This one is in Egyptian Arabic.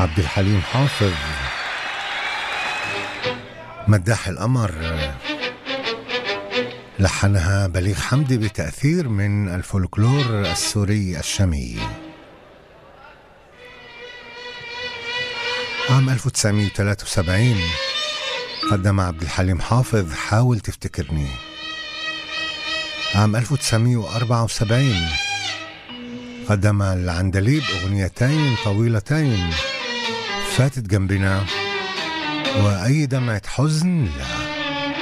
عبد الحليم حافظ مداح القمر لحنها بليغ حمدي بتأثير من الفولكلور السوري الشامي عام 1973 قدم عبد الحليم حافظ حاول تفتكرني عام 1974 قدم العندليب أغنيتين طويلتين فاتت جنبنا وأي دمعة حزن لا